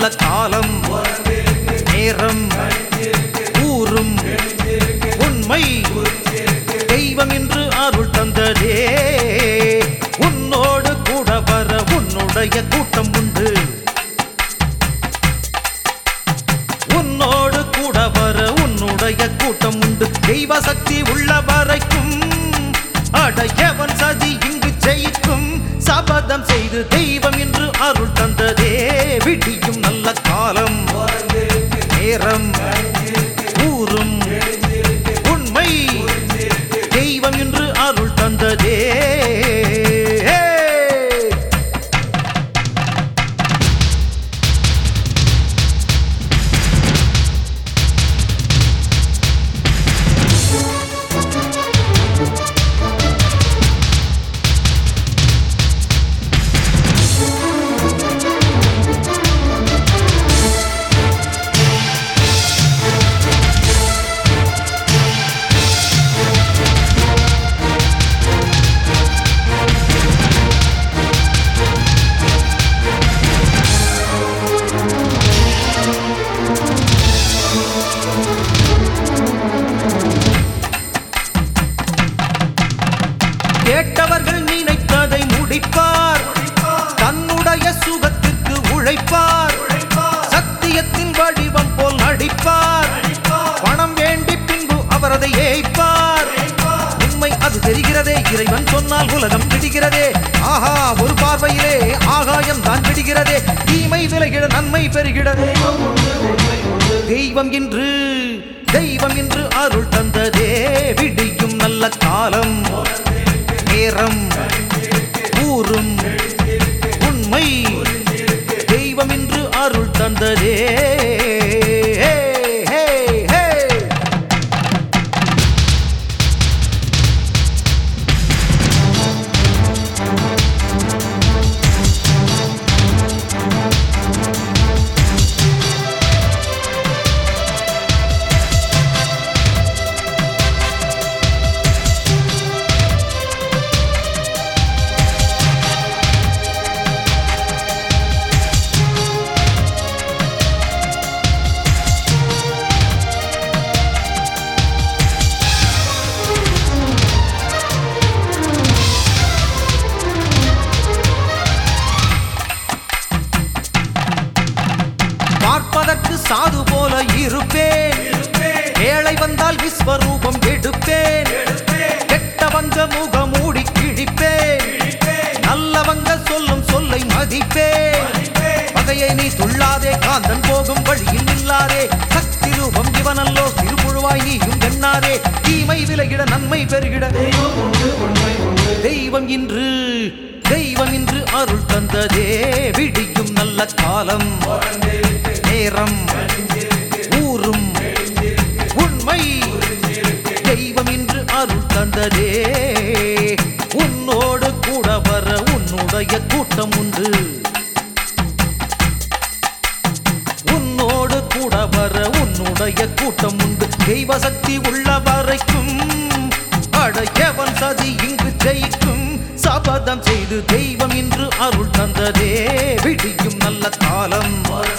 நல்ல காலம் நேரம் ஊரும் உண்மை தெய்வம் என்று அருள் தந்ததே உன்னோடு கூட வர உன்னுடைய கூட்டம் உண்டு உன்னோடு கூட வர உன்னுடைய கூட்டம் உண்டு தெய்வ சக்தி உள்ள வரைக்கும் அடையவன் சதி இங்கு ஜெயிக்கும் சபதம் செய்து தெய்வம் என்று அருள் தந்ததே விடியும் நல்ல காலம் நேரம் ஊரும் உண்மை தெய்வம் என்று அருள் தந்ததே கேட்டவர்கள் நினைத்ததை முடிப்பார் தன்னுடைய சுகத்திற்கு உழைப்பார் சத்தியத்தின் வடிவம் போல் நடிப்பார் பணம் வேண்டி பின்பு அவர் அதை ஏய்ப்பார் உண்மை அது தெரிகிறதே இறைவன் சொன்னால் உலகம் பிடிக்கிறதே ஆஹா ஒரு பார்வையிலே ஆகாயம் தான் பிடிக்கிறதே தீமை விலகிட நன்மை பெறுகிறது தெய்வம் என்று தெய்வம் என்று அருள் தந்ததே விடியும் நல்ல காலம் நேரம் ஊரும் உண்மை தெய்வம் என்று அருள் தந்ததே ஹே, ஹே, ஹே. பார்ப்பதற்கு சாது போல இருப்பேன் ஏழை வந்தால் விஸ்வரூபம் எடுப்பேன் கெட்டவங்க முகம் மூடி கிழிப்பேன் நல்லவங்க சொல்லும் சொல்லை மதிப்பேன் பகையை நீ துள்ளாதே காந்தன் போகும் வழியில் நில்லாதே சக்தி ரூபம் இவனல்லோ திருப்புழுவாய் நீயும் எண்ணாதே தீமை விலகிட நன்மை பெருகிட தெய்வம் இன்று தெய்வம் இன்று அருள் தந்ததே விடியும் நல்ல காலம் நேரம் ஊரும் உண்மை தெய்வம் இன்று அருள் தந்ததே உன்னோடு கூட வர உன்னுடைய கூட்டம் உண்டு உன்னோடு கூட வர உன்னுடைய கூட்டம் உண்டு தெய்வ சக்தி உள்ள வரைக்கும் அடையவன் சதி இங்கு ஜெயிக்கும் சபதம் செய்து தெய்வம் இன்று அருள் தந்ததே விடியும் நல்ல காலம்